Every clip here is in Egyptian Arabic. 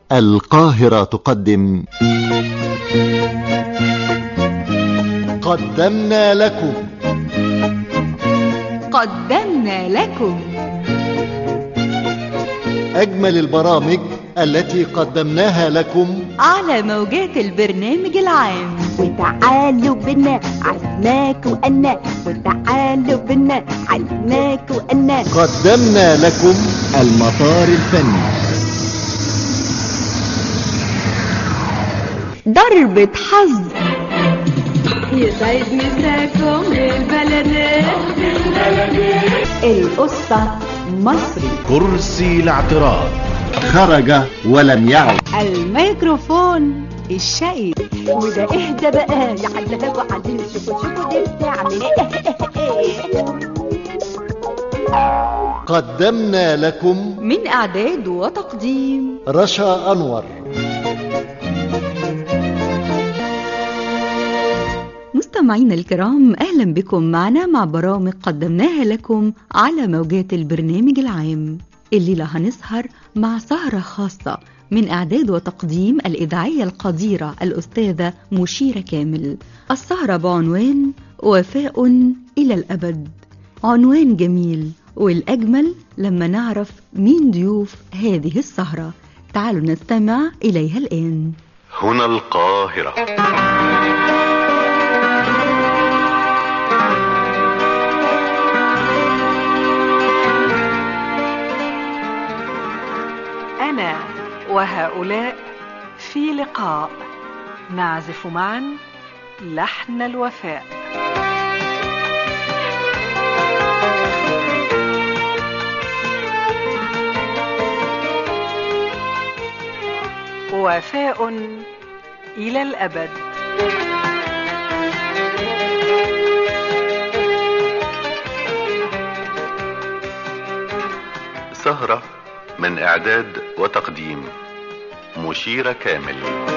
القاهرة تقدم قدمنا لكم قدمنا لكم أجمل البرامج التي قدمناها لكم على موجات البرنامج العام وتعالوا بنا عزماك وأنا وتعالوا بنا عزماك وأنا قدمنا لكم المطار الفني ضربة حظ يسعد مساكم للبلدات القصة مصري كرسي الاعتراض خرج ولم يعد الميكروفون الشقي وده اهدى بقى يا حلاوة وعدين شوفوا شوفوا دي بتعمل ايه قدمنا لكم من إعداد وتقديم رشا أنور مستمعينا الكرام أهلا بكم معنا مع برامج قدمناها لكم على موجات البرنامج العام الليلة هنسهر مع سهرة خاصة من إعداد وتقديم الإذاعية القديرة الأستاذة مشيرة كامل السهرة بعنوان وفاء إلى الأبد عنوان جميل والأجمل لما نعرف مين ضيوف هذه السهرة تعالوا نستمع إليها الآن هنا القاهرة أنا وهؤلاء في لقاء نعزف معا لحن الوفاء وفاء إلى الأبد سهرة من إعداد وتقديم مشيرة كامل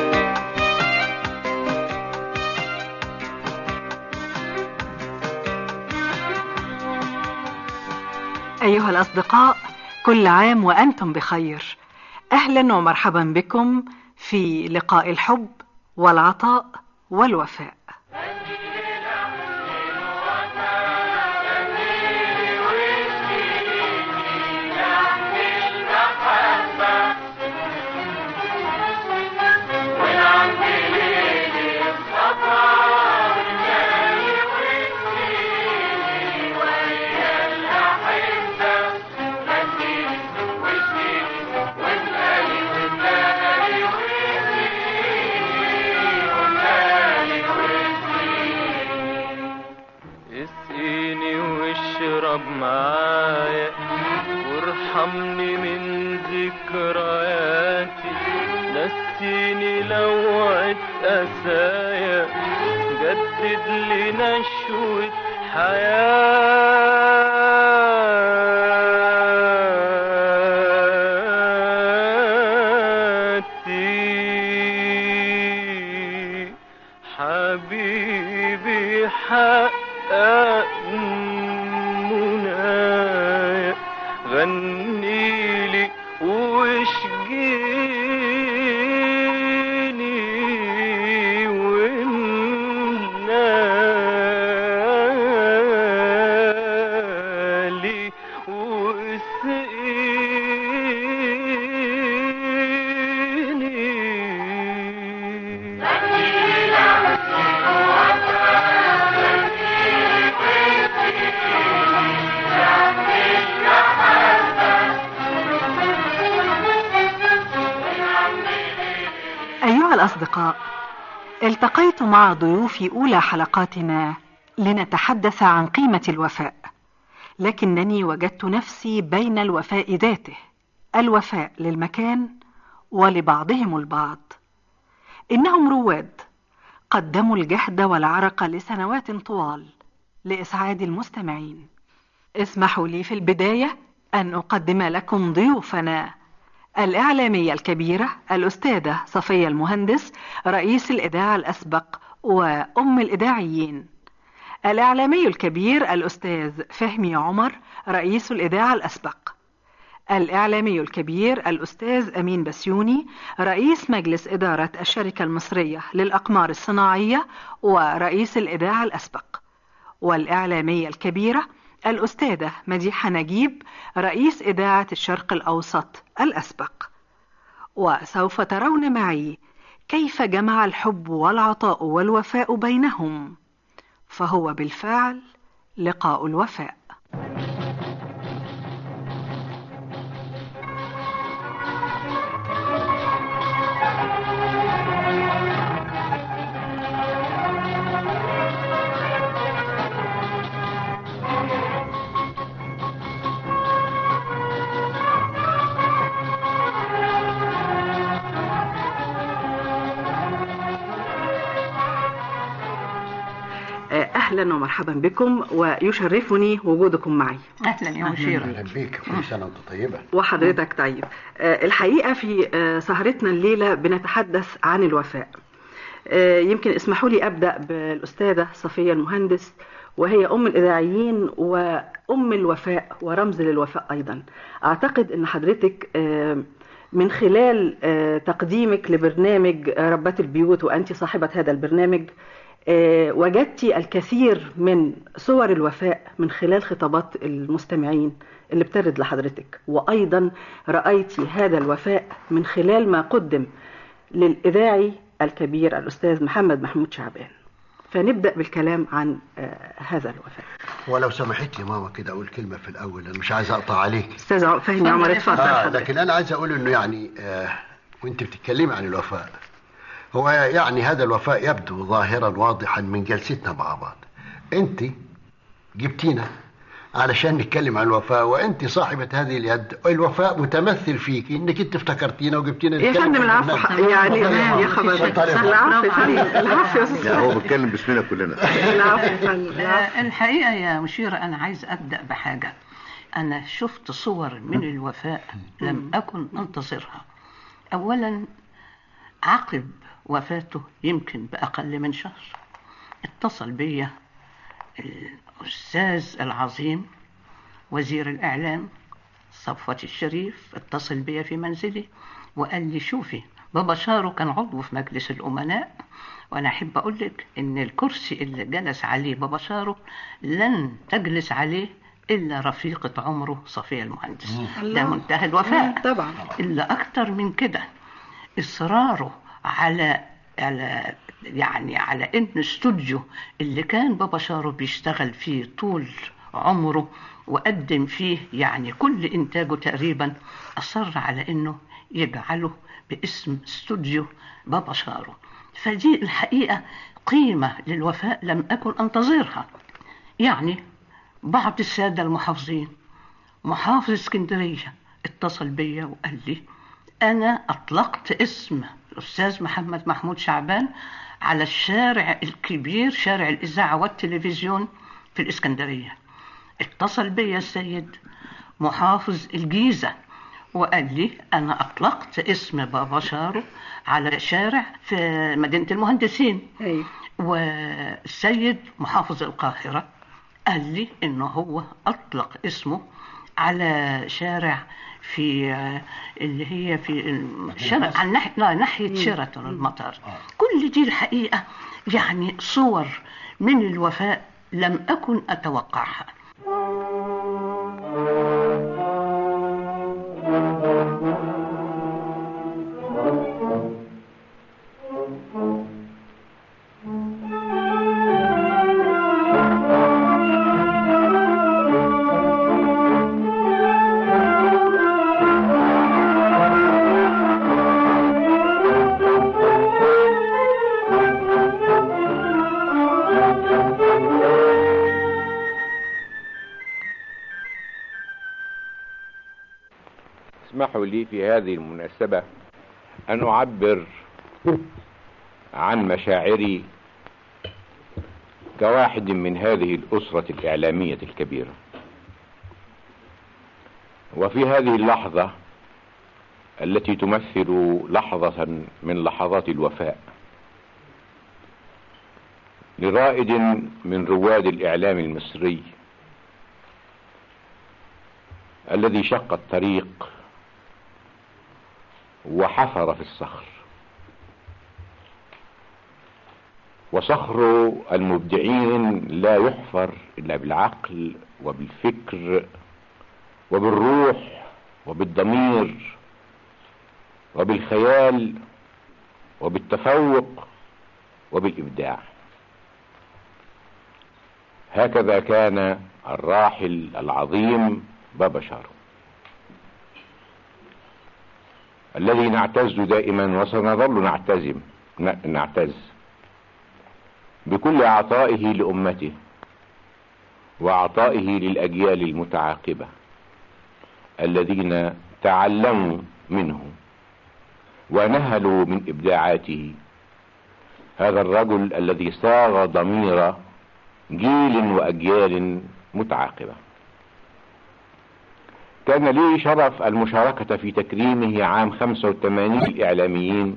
أيها الأصدقاء كل عام وأنتم بخير أهلا ومرحبا بكم في لقاء الحب والعطاء والوفاء اسقيني واشرب معايا وارحمني من ذكرياتي نسيني لوعة أسايا جدد لي نشوة حياتي حبيبي حقق منايا غنيلي واشجيني ونالي واسقيني أيها الأصدقاء التقيت مع ضيوف أولى حلقاتنا لنتحدث عن قيمة الوفاء لكنني وجدت نفسي بين الوفاء ذاته الوفاء للمكان ولبعضهم البعض إنهم رواد قدموا الجهد والعرق لسنوات طوال لإسعاد المستمعين اسمحوا لي في البداية أن أقدم لكم ضيوفنا الإعلامية الكبيرة الأستاذة صفية المهندس رئيس الإذاعة الأسبق وأم الإذاعيين الإعلامي الكبير الأستاذ فهمي عمر رئيس الإذاعة الأسبق الإعلامي الكبير الأستاذ أمين بسيوني رئيس مجلس إدارة الشركة المصرية للأقمار الصناعية ورئيس الإذاعة الأسبق والإعلامية الكبيرة الأستاذة مديحة نجيب رئيس إذاعة الشرق الأوسط الأسبق وسوف ترون معي كيف جمع الحب والعطاء والوفاء بينهم فهو بالفعل لقاء الوفاء أهلا ومرحبا بكم ويشرفني وجودكم معي اهلا يا مشيره اهلا بيك كل سنه وانت طيبه وحضرتك طيب آه، الحقيقة في آه، سهرتنا الليلة بنتحدث عن الوفاء آه، يمكن اسمحوا لي أبدأ بالأستاذة صفية المهندس وهي أم الإذاعيين وأم الوفاء ورمز للوفاء أيضا أعتقد أن حضرتك آه، من خلال آه، تقديمك لبرنامج آه، ربات البيوت وأنت صاحبة هذا البرنامج آه، وجدت الكثير من صور الوفاء من خلال خطابات المستمعين اللي بترد لحضرتك وأيضا رأيت هذا الوفاء من خلال ما قدم للإذاعي الكبير الأستاذ محمد محمود شعبان فنبدأ بالكلام عن آه، هذا الوفاء ولو سمحت لي ماما كده اقول كلمه في الاول انا مش عايز اقطع عليك أستاذ ع- فهمي عمر اتفضل آه حضرتك لكن انا عايز اقول انه يعني آه وانت بتتكلمي عن الوفاء هو يعني هذا الوفاء يبدو ظاهرا واضحا من جلستنا مع بعض انت جبتينا علشان نتكلم عن الوفاء وانت صاحبة هذه اليد الوفاء متمثل فيك انك انت افتكرتينا وجبتينا يا نتكلم فندم عن العفو البرنامج. يعني تمام. يا خبر اتفضل يا فندم. العفو يا فندم العفو يا لا أستاذ هو بيتكلم باسمنا كلنا العفو يا فندم العفو. آه، الحقيقة يا مشيرة أنا عايز أبدأ بحاجة أنا شفت صور من الوفاء لم أكن أنتظرها أولا عقب وفاته يمكن بأقل من شهر اتصل بي الأستاذ العظيم وزير الإعلام صفوت الشريف اتصل بي في منزلي وقال لي شوفي بابا شارو كان عضو في مجلس الأمناء وأنا أحب أقول لك إن الكرسي اللي جلس عليه بابا شارو لن تجلس عليه إلا رفيقة عمره صفية المهندس ده منتهى الوفاء طبعا إلا أكتر من كده إصراره على على يعني على إن استوديو اللي كان بابا شارو بيشتغل فيه طول عمره وقدم فيه يعني كل إنتاجه تقريبا أصر على إنه يجعله باسم استوديو بابا شارو فدي الحقيقة قيمة للوفاء لم أكن أنتظرها يعني بعض السادة المحافظين محافظ اسكندرية اتصل بيا وقال لي أنا أطلقت اسم الأستاذ محمد محمود شعبان على الشارع الكبير شارع الإذاعة والتلفزيون في الإسكندرية اتصل بيا السيد محافظ الجيزة وقال لي أنا أطلقت اسم بابا شارو على شارع في مدينة المهندسين أيوة. والسيد محافظ القاهرة قال لي إنه هو أطلق اسمه على شارع في آه، اللي هي في الشارع عن ناحية لا ناحية شيراتون المطار كل دي الحقيقة يعني صور من الوفاء لم أكن أتوقعها اسمحوا لي في هذه المناسبة أن أعبر عن مشاعري كواحد من هذه الأسرة الإعلامية الكبيرة وفي هذه اللحظة التي تمثل لحظة من لحظات الوفاء لرائد من رواد الإعلام المصري الذي شق الطريق وحفر في الصخر وصخر المبدعين لا يحفر إلا بالعقل وبالفكر وبالروح وبالضمير وبالخيال وبالتفوق وبالإبداع هكذا كان الراحل العظيم بابا شارو الذي نعتز دائما وسنظل نعتزم نعتز بكل عطائه لأمته وعطائه للأجيال المتعاقبة الذين تعلموا منه ونهلوا من إبداعاته هذا الرجل الذي صاغ ضمير جيل وأجيال متعاقبة كان لي شرف المشاركة في تكريمه عام 85 الإعلاميين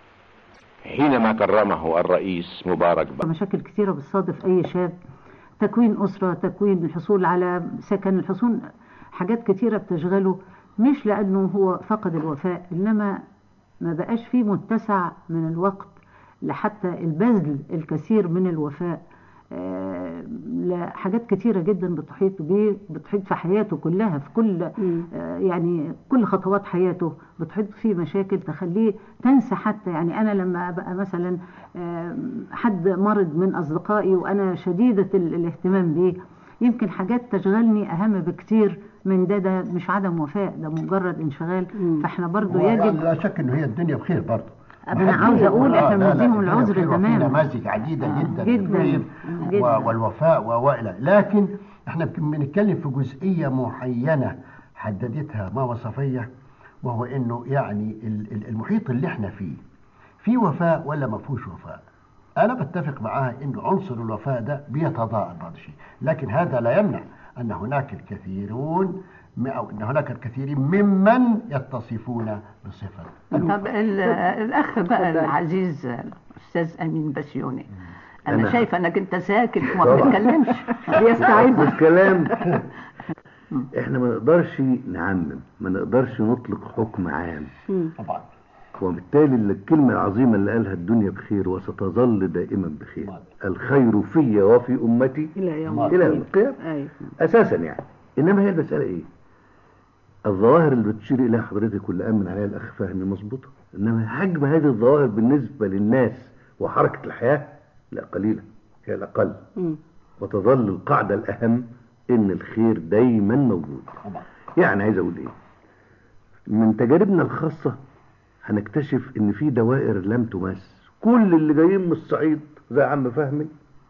حينما كرمه الرئيس مبارك بك مشاكل كثيرة بتصادف أي شاب تكوين أسرة تكوين الحصول على سكن الحصول حاجات كثيرة بتشغله مش لأنه هو فقد الوفاء إنما ما بقاش فيه متسع من الوقت لحتى البذل الكثير من الوفاء آه، لحاجات كتيرة جدا بتحيط بيه بتحيط في حياته كلها في كل آه، يعني كل خطوات حياته بتحيط فيه مشاكل تخليه تنسى حتى يعني أنا لما أبقى مثلا آه، حد مرض من أصدقائي وأنا شديدة ال- الاهتمام بيه يمكن حاجات تشغلني أهم بكتير من ده ده مش عدم وفاء ده مجرد انشغال فاحنا برضو هو يعني يجب لا شك انه هي الدنيا بخير برضه أنا عاوزة أقول إحنا لا، لا، بنديهم الدنيا العذر بخير وفي تماما. نماذج عديده جدا جداً، للخير جداً. و- والوفاء و- والى لكن احنا بن- بنتكلم في جزئيه معينه حددتها ما وصفيه وهو انه يعني ال- ال- المحيط اللي احنا فيه في وفاء ولا ما فيهوش وفاء انا بتفق معاها ان عنصر الوفاء ده بيتضاءل بعض الشيء لكن هذا لا يمنع ان هناك الكثيرون م- او ان هناك الكثيرين ممن يتصفون بصفه طب ال- الاخ بقى العزيز الاستاذ امين بسيوني انا أنا- شايفه انك انت ساكت وما طبعا. بتتكلمش بيستعد الكلام احنا ما نقدرش نعمم ما نقدرش نطلق حكم عام طبعا وبالتالي الكلمة العظيمة اللي قالها الدنيا بخير وستظل دائما بخير الخير في وفي أمتي إلى يوم إلى يوم القيامة أيوة. أساسا يعني إنما هي المسألة إيه الظواهر اللي بتشير إليها حضرتك واللي أمن عليها الأخ فهمي مظبوطة إنما حجم هذه الظواهر بالنسبة للناس وحركة الحياة لا قليلة هي الأقل وتظل القاعدة الأهم إن الخير دايما موجود يعني عايز أقول إيه من تجاربنا الخاصة هنكتشف إن في دوائر لم تمس كل اللي جايين من الصعيد زي عم فهمي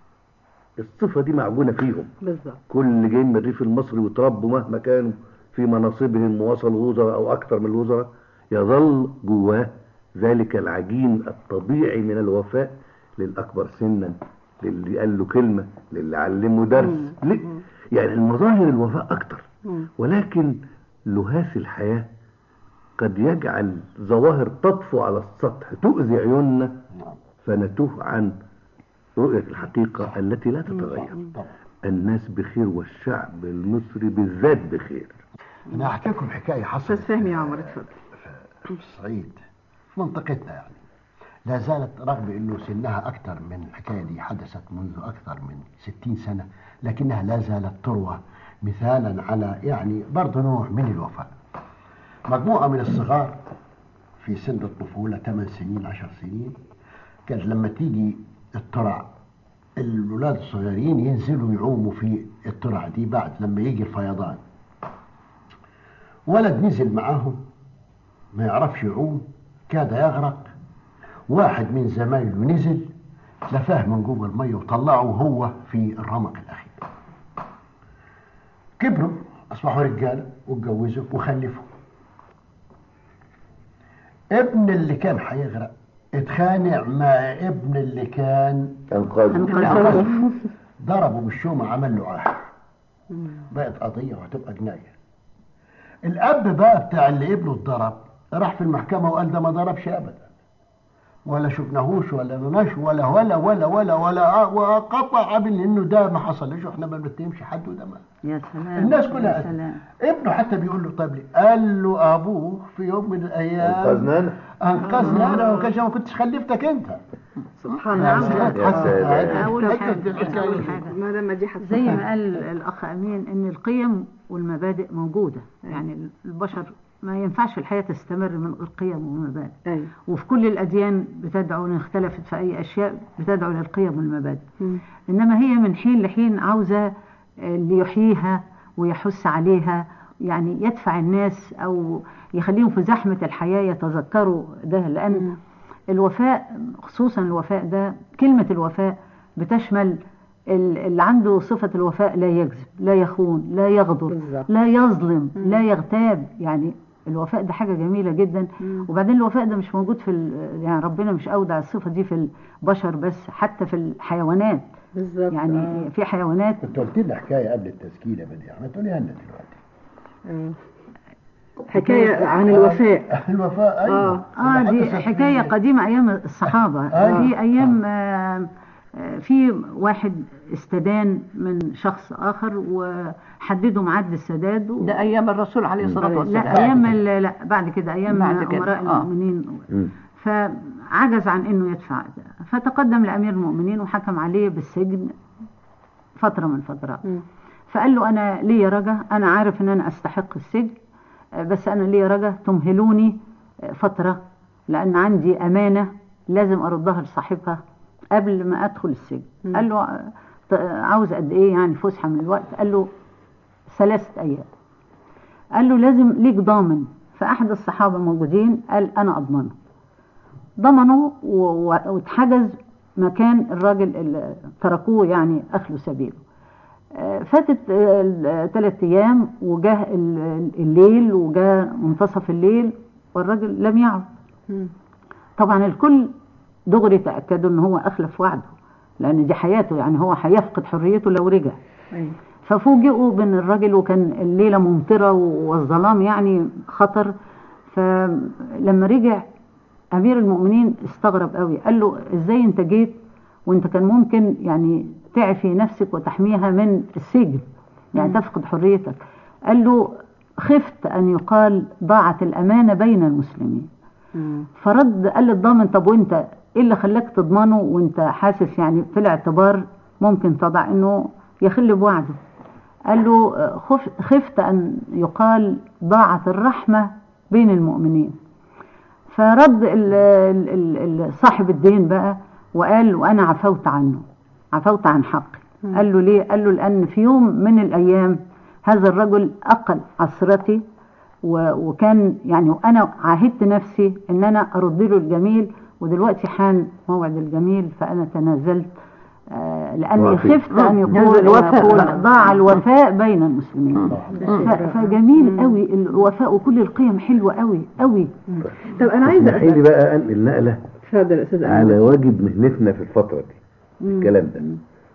الصفة دي معجونة فيهم بالظبط كل اللي جايين من الريف المصري وتربوا مهما كانوا في مناصبهم ووصلوا وزراء او اكثر من الوزراء يظل جواه ذلك العجين الطبيعي من الوفاء للاكبر سنا للي قال له كلمه للي علمه درس ليه؟ يعني المظاهر الوفاء اكتر ولكن لهاف الحياه قد يجعل ظواهر تطفو على السطح تؤذي عيوننا فنتوه عن رؤية الحقيقة التي لا تتغير الناس بخير والشعب المصري بالذات بخير انا هحكي لكم حكايه حصلت استاذ فهمي يا عمر اتفضل في الصعيد في منطقتنا يعني لا زالت رغم انه سنها اكثر من الحكايه دي حدثت منذ اكثر من ستين سنه لكنها لا زالت تروى مثالا على يعني برضه نوع من الوفاء مجموعه من الصغار في سن الطفوله 8 سنين 10 سنين كانت لما تيجي الترع الولاد الصغيرين ينزلوا يعوموا في الترع دي بعد لما يجي الفيضان ولد نزل معاهم ما يعرفش يعوم كاد يغرق واحد من زمايله نزل لفاه من جوه الميه وطلعه وهو في الرمق الاخير كبروا اصبحوا رجاله واتجوزوا وخلفوا ابن اللي كان هيغرق اتخانق مع ابن اللي كان انقذ ضربه بالشومة عمل له عاهر بقت قضية وهتبقى جناية الأب بقى بتاع اللي ابنه اتضرب راح في المحكمة وقال ده ما ضربش أبدا ولا شفناهوش ولا مماش ولا ولا ولا ولا ولا وقطع من انه ده ما حصلش واحنا ما بنتهمش حد وده ما يا سلام الناس كلها يا سلام ابنه حتى بيقول له طيب ليه؟ قال له ابوه في يوم من الايام أنقذنا أنا. انقذني انا وما كانش ما كنتش خلفتك انت سبحان يا الله سلام. أول حاجة الحكاية أول دي. حاجة ما لما دي حتى زي ما قال الأخ أمين إن القيم والمبادئ موجودة يعني البشر ما ينفعش الحياة تستمر من غير قيم ومبادئ أيوة. وفي كل الأديان بتدعو إن اختلفت في أي أشياء بتدعو للقيم والمبادئ مم. إنما هي من حين لحين عاوزة اللي يحييها ويحث عليها يعني يدفع الناس أو يخليهم في زحمة الحياة يتذكروا ده لأن الوفاء خصوصا الوفاء ده كلمة الوفاء بتشمل ال- اللي عنده صفة الوفاء لا يكذب لا يخون لا يغدر بالظبط. لا يظلم لا يغتاب يعني الوفاء ده حاجة جميلة جدا وبعدين الوفاء ده مش موجود في ال- يعني ربنا مش أودع الصفة دي في البشر بس حتى في الحيوانات بالظبط يعني في حيوانات كنت قلت لنا حكايه قبل التسجيل يا بديع ما تقوليها لنا دلوقتي آه. حكاية عن الوفاء الوفاء ايوه آه. اه دي حكاية قديمة أيام الصحابة أيوة. دي أيام آه آه، في واحد استدان من شخص آخر وحددوا ميعاد للسداد و... ده ايام الرسول عليه الصلاه والسلام لا أيام ال- لا بعد كده أيام بعد كده، أمراء آه. المؤمنين مم. فعجز عن انه يدفع فتقدم لامير المؤمنين وحكم عليه بالسجن فتره من فترات مم. فقال له انا ليا رجا انا عارف ان انا استحق السجن آه، بس انا ليا رجا تمهلوني آه، فتره لان عندي امانه لازم اردها لصاحبها قبل ما ادخل السجن مم. قال له آه، ط- عاوز قد ايه يعني فسحه من الوقت قال له ثلاثه ايام قال له لازم ليك ضامن فأحد الصحابة موجودين قال أنا أضمنه ضمنه و- و- واتحجز مكان الراجل اللي تركوه يعني أخلوا سبيله آه، فاتت ثلاث أيام وجاه ال- الليل وجاء منتصف الليل والراجل لم يعد مم. طبعا الكل دغري تأكدوا ان هو أخلف وعده لأن دي حياته يعني هو هيفقد حريته لو رجع أيوة. ففوجئوا بان الراجل وكان الليله ممطره والظلام يعني خطر فلما رجع امير المؤمنين استغرب قوي قال له ازاي انت جيت وانت كان ممكن يعني تعفي نفسك وتحميها من السجن يعني تفقد حريتك قال له خفت ان يقال ضاعت الامانه بين المسلمين مم. فرد قال للضامن طب وانت ايه اللي خلاك تضمنه وانت حاسس يعني في الاعتبار ممكن تضع انه يخل بوعده قال له آه، خف خفت ان يقال ضاعت الرحمه بين المؤمنين فرد ال- ال- ال- ال- صاحب الدين بقى وقال وانا عفوت عنه عفوت عن حقي قال له ليه قال له لان في يوم من الايام هذا الرجل اقل عثرتي و- وكان يعني وانا عاهدت نفسي ان انا ارد له الجميل ودلوقتي حان موعد الجميل فانا تنازلت آه، لاني وافي. خفت ان يقول الوفاء يقول بقى. ضاع الوفاء بين المسلمين ف- فجميل قوي الوفاء وكل القيم حلوه قوي قوي طب أنا عايزة اسمحي لي بقى انقل نقله اتفضل يا أستاذ على أحمد. واجب مهنتنا في الفتره دي الكلام ده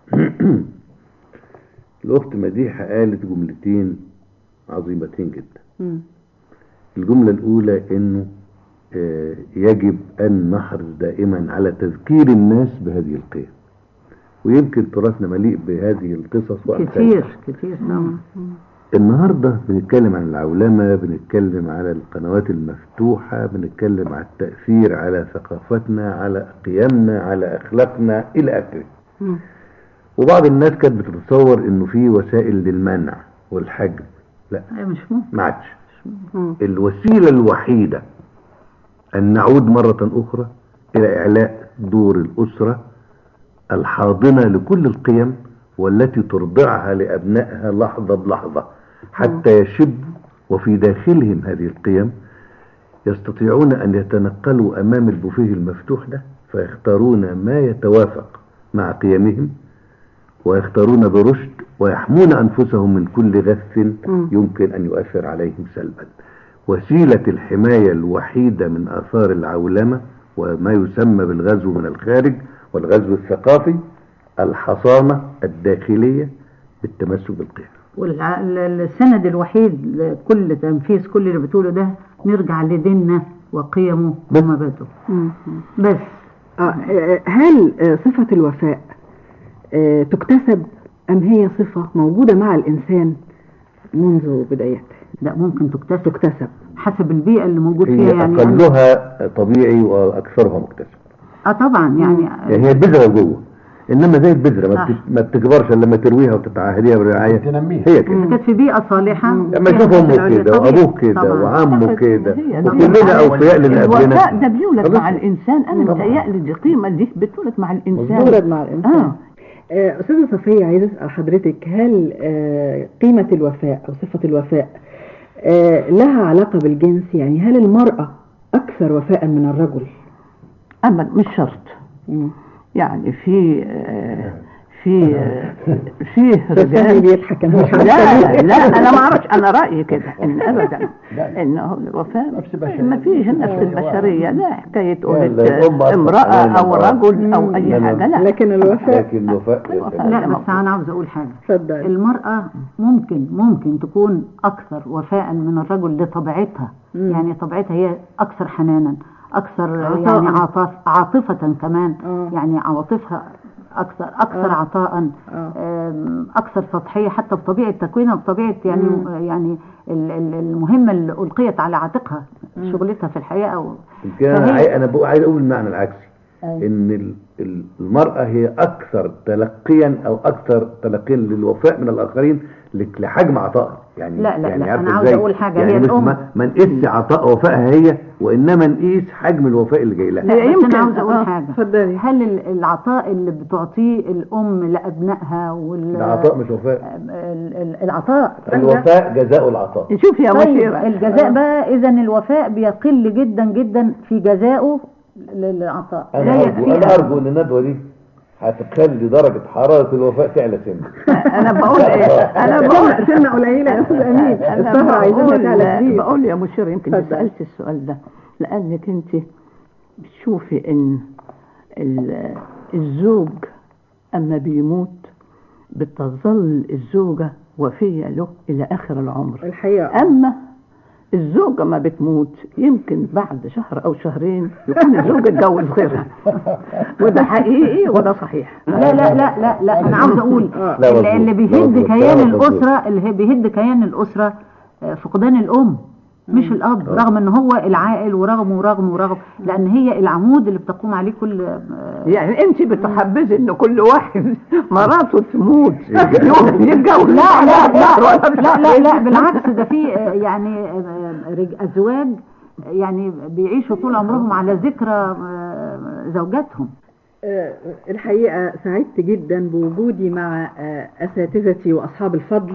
الاخت مديحه قالت جملتين عظيمتين جدا مم. الجمله الاولى انه آه، يجب ان نحرص دائما على تذكير الناس بهذه القيم ويمكن تراثنا مليء بهذه القصص وأمثالها. كتير كتير طبعا النهارده بنتكلم عن العولمه بنتكلم على القنوات المفتوحه بنتكلم على التاثير على ثقافتنا على قيمنا على اخلاقنا الى اخره مم. وبعض الناس كانت بتتصور انه في وسائل للمنع والحجب لا أيوة مش ممكن ما عادش مم. الوسيله الوحيده ان نعود مره اخرى الى اعلاء دور الاسره الحاضنه لكل القيم والتي ترضعها لابنائها لحظه بلحظه حتى يشبوا وفي داخلهم هذه القيم يستطيعون ان يتنقلوا امام البوفيه المفتوح ده فيختارون ما يتوافق مع قيمهم ويختارون برشد ويحمون انفسهم من كل غث يمكن ان يؤثر عليهم سلبا وسيله الحمايه الوحيده من اثار العولمه وما يسمى بالغزو من الخارج والغزو الثقافي الحصانه الداخليه بالتمسك بالقيم والسند الوحيد لكل تنفيذ كل اللي بتقوله ده نرجع لديننا وقيمه بس. ومبادئه مم. بس آه، آه، هل آه، صفة الوفاء آه، تكتسب أم هي صفة موجودة مع الإنسان منذ بدايته؟ لا ممكن تكتسب تكتسب حسب البيئة اللي موجود هي فيها يعني أنا- اقلها طبيعي واكثرها مكتسب اه طبعا يعني يعني هي البذره جوه انما زي البذره ما, صح. بت- ما بتكبرش إلا لما ترويها وتتعهديها بالرعايه تنميها. هي إذا كده كانت في بيئة صالحة لما فيها يشوف امه طبيعي. كده وابوه كده طبعاً. وعمه كده هي ده. وكلنا اوفياء للابناء الوفاء ده بيولد خلاص. مع الانسان انا طبعاً. متهيألي دي قيمه دي بتولد مع الانسان تولد مع الإنسان اه آه، أستاذة صفية عايزة أسأل حضرتك هل آه، قيمة الوفاء أو صفة الوفاء آه، لها علاقة بالجنس يعني هل المرأة أكثر وفاء من الرجل؟ اما مش شرط مم. يعني في آه، في آه، فيه فهمي رجال بيضحك أنا مش لا عارفة لا انا ما اعرفش انا رايي كده ان ابدا انه الوفاء ما فيش نفس البشريه لا حكايه قولت لا، الأم أكثر امراه حنان او المرأة. رجل او اي لا، لا. حاجه لا لكن الوفاء لكن الوفاء الوفاء. لا بس انا عاوز اقول حاجه اتفضل المرأة ممكن ممكن تكون أكثر وفاء من الرجل لطبيعتها مم. يعني طبيعتها هي أكثر حنانا أكثر عطاء. يعني عاطف عاطفة كمان آه. يعني عواطفها أكثر أكثر آه. عطاء آه. آم، أكثر سطحية حتى بطبيعة تكوينها بطبيعة يعني مم. يعني ال- ال- المهمة اللي ألقيت على عاتقها مم. شغلتها في الحياة أو يمكن انا فهي- عاي- انا بقول- عايز اقول المعنى العكسي أيوة. ان ال- ال- المراه هي اكثر تلقيا او اكثر تلقيا للوفاء من الاخرين لك- لحجم عطائها يعني لا، لا، يعني لا، عارفة أنا عاوز إزاي؟ أقول حاجة، يعني هي مش الأم. ما, ما نقيسش عطاء وفائها هي وانما نقيس حجم الوفاء اللي جاي لها لا هي بس يمكن- أنا عاوز أقول آه. حاجة اتفضلي هل ال- العطاء اللي بتعطيه الأم لأبنائها وال ده عطاء مش وفاء ال- ال- العطاء الوفاء جزاء العطاء شوف يا طيب مشيرة الجزاء بقى اذا الوفاء بيقل جدا جدا في جزائه للعطاء انا لا ارجو يكفي انا ارجو ان الندوه دي هتخلي درجه حراره الوفاء تعلى سنه انا بقول ايه انا بقول سنة قليلة يا أستاذ أمين انا السهرة عايزينها بقول تعلى كتير بقول يا مشير يمكن اتفضل. سالت السؤال ده لانك انت بتشوفي ان ال- الزوج اما بيموت بتظل الزوجه وفيه له الى اخر العمر الحقيقة اما الزوجة ما بتموت يمكن بعد شهر أو شهرين يكون الزوج اتجوز غيرها وده حقيقي وده صحيح لا لا لا لا لا انا عاوز اقول آه. لا، اللي, مظبوط. اللي بيهد مظبوط. كيان كلامك مظبوط. الاسره اللي هي بيهد كيان الاسره آه، فقدان الام مش الاب رغم ان هو العائل ورغم ورغم ورغم لان هي العمود اللي بتقوم عليه كل آه، يعني انت بتحبذي ان كل واحد مراته تموت يتجوز. يتجوز لا لا لا ولا مش لا لا عارف. لا بالعكس ده في آه، يعني آه، رج- ازواج يعني بيعيشوا طول عمرهم على ذكرى آه، زوجاتهم آه، الحقيقة سعدت جدا بوجودي مع آه، أساتذتي وأصحاب الفضل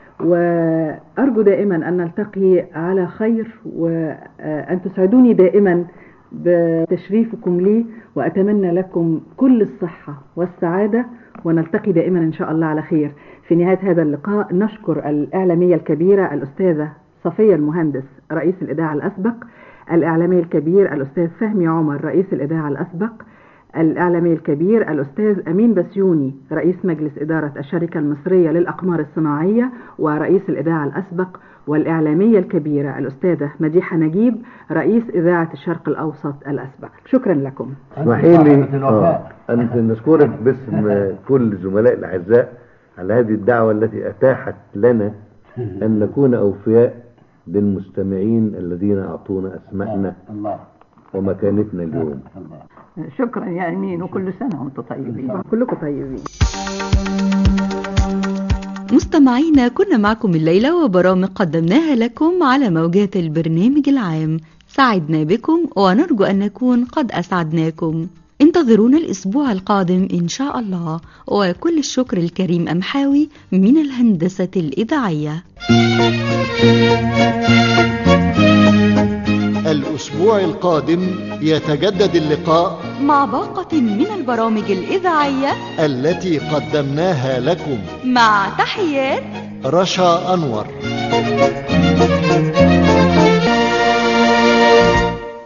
وأرجو دائما أن نلتقي على خير وأن تسعدوني دائما بتشريفكم لي وأتمنى لكم كل الصحة والسعادة ونلتقي دائما إن شاء الله على خير في نهاية هذا اللقاء نشكر الإعلامية الكبيرة الأستاذة صفية المهندس رئيس الإذاعة الأسبق الإعلامي الكبير الأستاذ فهمي عمر رئيس الإذاعة الأسبق الإعلامي الكبير الأستاذ أمين بسيوني رئيس مجلس إدارة الشركة المصرية للأقمار الصناعية ورئيس الإذاعة الأسبق والإعلامية الكبيرة الأستاذة مديحة نجيب رئيس إذاعة الشرق الأوسط الأسبق شكرا لكم اسمحي لي آه، أن نذكرك باسم كل الزملاء الأعزاء على هذه الدعوة التي أتاحت لنا أن نكون أوفياء للمستمعين الذين أعطونا أسماءنا الله ومكانتنا اليوم شكرا يا امين وكل سنه وانتم طيبين كلكم طيبين مستمعينا كنا معكم الليلة وبرامج قدمناها لكم على موجات البرنامج العام سعدنا بكم ونرجو أن نكون قد أسعدناكم انتظرونا الأسبوع القادم إن شاء الله وكل الشكر الكريم أمحاوي من الهندسة الإذاعية الأسبوع القادم يتجدد اللقاء مع باقة من البرامج الإذاعية التي قدمناها لكم مع تحيات رشا أنور